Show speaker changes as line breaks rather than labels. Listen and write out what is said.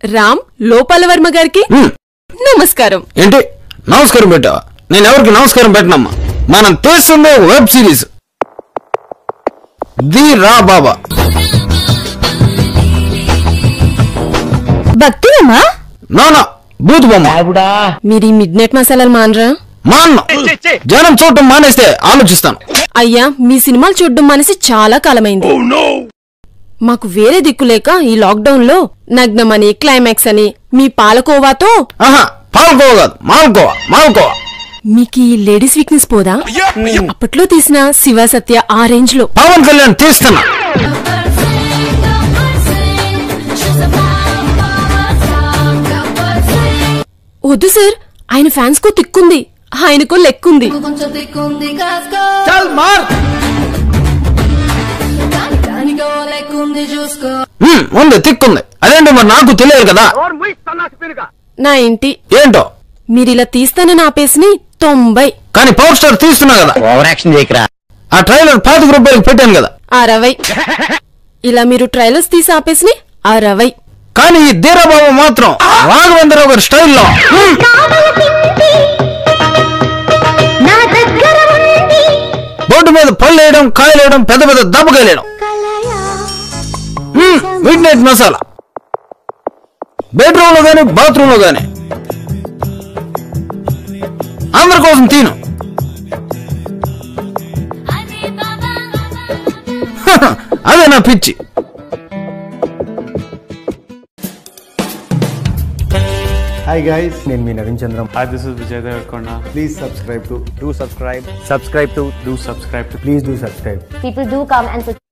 రామ్ లోపాల వర్మ గారికి
హ్మ్.
నమస్కారం
ఏంటి నమస్కారం పెట్టావా నేను ఎవరికి నమస్కారం పెట్టనమ్మా మనం తీస్తుంది ఒక వెబ్ సిరీస్ ది రా బాబా
భక్తులమ్మా
నానా బూత్ బొమ్మ
మీరు ఈ మిడ్ నైట్ మసాలాలు మానరా
మా అన్న జనం చూడటం మానేస్తే ఆలోచిస్తాను
అయ్యా మీ సినిమాలు చూడడం మానేసి చాలా కాలమైంది మాకు వేరే దిక్కు లేక ఈ లాక్డౌన్ లో నగ్నమని క్లైమాక్స్ అని మీ పాలకోవాతో
ఆహా పాల్కోవా కాదు మాల్కోవా మాల్కోవా
మీకు ఈ లేడీస్ వీక్నెస్ పోదా అప్పట్లో తీసిన శివ సత్య ఆ రేంజ్ లో
పవన్ కళ్యాణ్ తీస్తున్నా
వద్దు సార్ ఆయన ఫ్యాన్స్ కు తిక్కుంది ఆయనకు లెక్కుంది
కొంచెం తిక్కుంది కాస్కో
చల్ మార్
దానికో లెక్కుంది చూసుకో
హ్మ్, ఉంది తిక్కుంది అదేంటి మరి నాకు తెలియదు కదా
నా ఇంటి
ఏంటో
మీరిలా తీస్తానని ఆపేసిని తొంభై
కానీ పవర్ స్టార్ తీస్తున్నా కదా
ఓవర్ యాక్షన్ చేయకరా
ఆ ట్రైలర్ పాతిక రూపాయలకి పెట్టాను కదా
అరవై ఇలా మీరు ట్రైలర్స్ తీసి ఆపేసిని అరవై
కానీ ఈ ధీరబాబు మాత్రం రాఘవేంద్రరావు గారి స్టైల్లో హ్మ్, బోర్డు మీద పళ్ళు వేయడం కాయలు వేయడం పెద్ద పెద్ద దెబ్బకాయలు వేయడం మిడ్ నైట్ మసాలా బెడ్రూమ్ లో గానీ బాత్రూమ్ లో గానీ అందరి కోసం తిను అదే నా పిచ్చి
హాయ్ గైస్ నేను మీ Naveen Chandram
Hi, this is Vijay Devarkonda.
Please subscribe to
do subscribe subscribe to
Do subscribe to
please do subscribe
people do come and